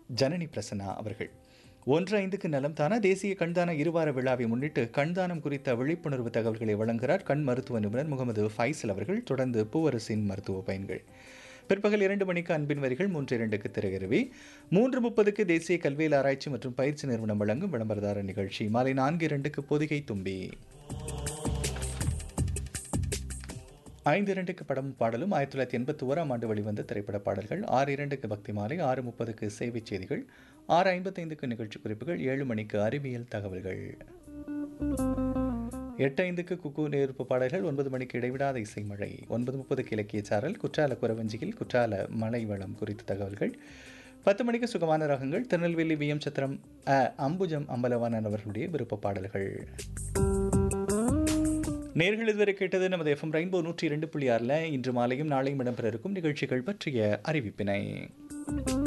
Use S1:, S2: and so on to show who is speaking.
S1: ஜனனி பிரசன்னா அவர்கள் ஒன்று ஐந்துக்கு நலம் தானா தேசிய கண்தான இருவார விழாவை முன்னிட்டு கண்தானம் குறித்த விழிப்புணர்வு தகவல்களை வழங்குகிறார் கண் மருத்துவ நிபுணர் முகமது ஃபைசல் அவர்கள் தொடர்ந்து பூவரசின் மருத்துவ பயன்கள் பிற்பகல் இரண்டு மணிக்கு அன்பின் வரிகள் மூன்று இரண்டுக்கு திரையருவி மூன்று முப்பதுக்கு தேசிய கல்வியில் ஆராய்ச்சி மற்றும் பயிற்சி நிறுவனம் வழங்கும் விளம்பரதார நிகழ்ச்சி மாலை நான்கு இரண்டுக்கு பொதிகை தும்பி ஐந்து இரண்டுக்கு படம் பாடலும் ஆயிரத்தி தொள்ளாயிரத்தி எண்பத்தி ஓராம் ஆண்டு வெளிவந்த திரைப்பட பாடல்கள் ஆறு இரண்டுக்கு பக்தி மாலை ஆறு முப்பதுக்கு சேவை செய்திகள் ஆறு ஐம்பத்தைந்துக்கு நிகழ்ச்சி குறிப்புகள் ஏழு மணிக்கு அறிவியல் தகவல்கள் எட்டு ஐந்துக்கு குக்கு நேர்ப்பு பாடல்கள் ஒன்பது மணிக்கு இடைவிடாத இசை மழை ஒன்பது முப்பதுக்கு இலக்கிய சாரல் குற்றால குறவஞ்சியில் குற்றால மலை வளம் குறித்த தகவல்கள் பத்து மணிக்கு சுகமான ரகங்கள் திருநெல்வேலி வி எம் சத்திரம் அ அம்புஜம் அம்பலவாணன் அவர்களுடைய விருப்ப பாடல்கள் நேர்கள் இதுவரை கேட்டது நமது எஃப்எம் ரெயின்போ நூற்றி இரண்டு புள்ளி ஆறில் இன்று மாலையும் நாளையும் இடம்பெற இருக்கும் நிகழ்ச்சிகள் பற்றிய அறிவிப்பினை